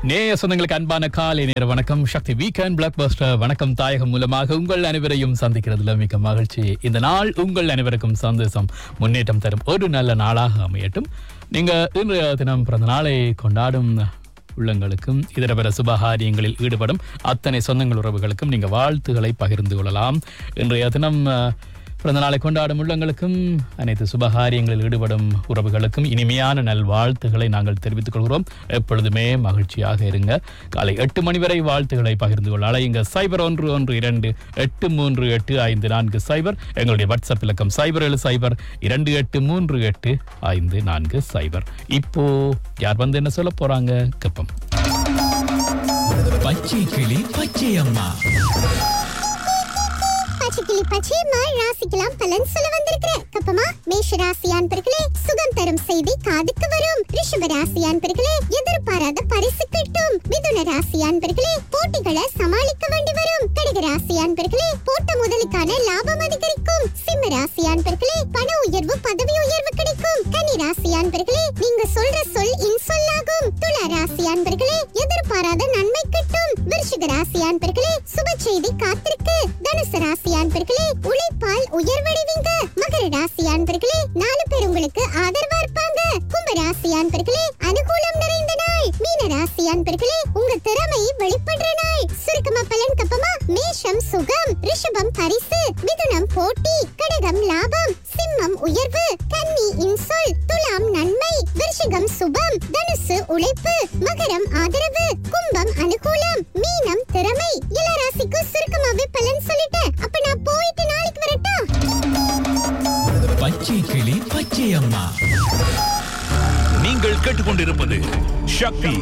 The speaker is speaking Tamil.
நேய சொந்தங்களுக்கு அன்பான காலை நேர வணக்கம் சக்தி வீக்கெண்ட் பிளாக் பஸ்டர் வணக்கம் தாயகம் மூலமாக உங்கள் அனைவரையும் சந்திக்கிறதுல மிக்க மகிழ்ச்சி இந்த நாள் உங்கள் அனைவருக்கும் சந்தோஷம் முன்னேற்றம் தரும் ஒரு நல்ல நாளாக அமையட்டும் நீங்க இன்றைய தினம் பிறந்த நாளை கொண்டாடும் உள்ளங்களுக்கும் இதர பிற சுபகாரியங்களில் ஈடுபடும் அத்தனை சொந்தங்கள் உறவுகளுக்கும் நீங்க வாழ்த்துக்களை பகிர்ந்து கொள்ளலாம் இன்றைய தினம் அஹ், பிறந்த நாளை கொண்டாடும் உள்ளங்களுக்கும் அனைத்து சுபகாரியங்களில் ஈடுபடும் உறவுகளுக்கும் இனிமையான நல் வாழ்த்துக்களை நாங்கள் தெரிவித்துக் கொள்கிறோம் எப்பொழுதுமே மகிழ்ச்சியாக இருங்க காலை எட்டு மணி வரை வாழ்த்துக்களை பகிர்ந்து கொள்ள அழையுங்க சைபர் ஒன்று ஒன்று இரண்டு எட்டு மூன்று எட்டு ஐந்து நான்கு சைபர் எங்களுடைய வாட்ஸ்அப் இலக்கம் சைபர் ஏழு சைபர் இரண்டு எட்டு மூன்று எட்டு ஐந்து நான்கு சைபர் இப்போ யார் வந்து என்ன சொல்ல போறாங்க கப்பம் பச்சை கிளி பச்சை அம்மா பச்சைக்கிளி பச்சையம்மா ராசிக்கெல்லாம் பலன் சொல்ல வந்திருக்கிற கப்பமா மேஷ ராசி அன்பர்களே சுகம் தரும் செய்தி காதுக்கு வரும் ரிஷப ராசி அன்பர்களே எதிர்பாராத பரிசு கிட்டும் மிதுன ராசி அன்பர்களே போட்டிகளை சமாளிக்க வேண்டி வரும் கடக ராசி அன்பர்களே போட்ட முதலுக்கான லாபம் அதிகரிக்கும் சிம்ம ராசி அன்பர்களே பண உயர்வு பதவி உயர்வு கிடைக்கும் கன்னி ராசி அன்பர்களே நீங்க சொல்ற சொல் இன்சொல்லாகும் துலா ராசி அன்பர்களே எதிர்பாராத நன்மை கிட்டும் விருஷிக ராசி அன்பர்களே சுப செய்தி காத்திருக்கு தனுசு ராசி அன்பர்களே உழைப்பால் உயர்வடைவீங்க மகர ராசி அன்பர்களே நாலு பேர் உங்களுக்கு ஆதரவா இருப்பாங்க கும்ப ராசி அன்பர்களே அனுகூலம் நிறைந்த நாள் மீன ராசி அன்பர்களே உங்க திறமை வெளிப்படுற நாள் சுருக்கமா பலன் கப்பமா மேஷம் சுகம் ரிஷபம் பரிசு மிதுனம் போட்டி கடகம் லாபம் சிம்மம் உயர்வு கன்னி இன்சொல் துலாம் நன்மை விருஷிகம் சுபம் தனுசு உழைப்பு மகரம் ஆதரவு கும்பம் அனுகூலம் மீனம் திறமை எல்லா ராசிக்கும் சுருக்கமாவே பலன் சொல்லிட்டேன் அப்ப நான் போயிட்டு நாளைக்கு வரட்டா பச்சை கிளி பச்சை அம்மா நீங்கள் கேட்டுக்கொண்டிருப்பது சக்தி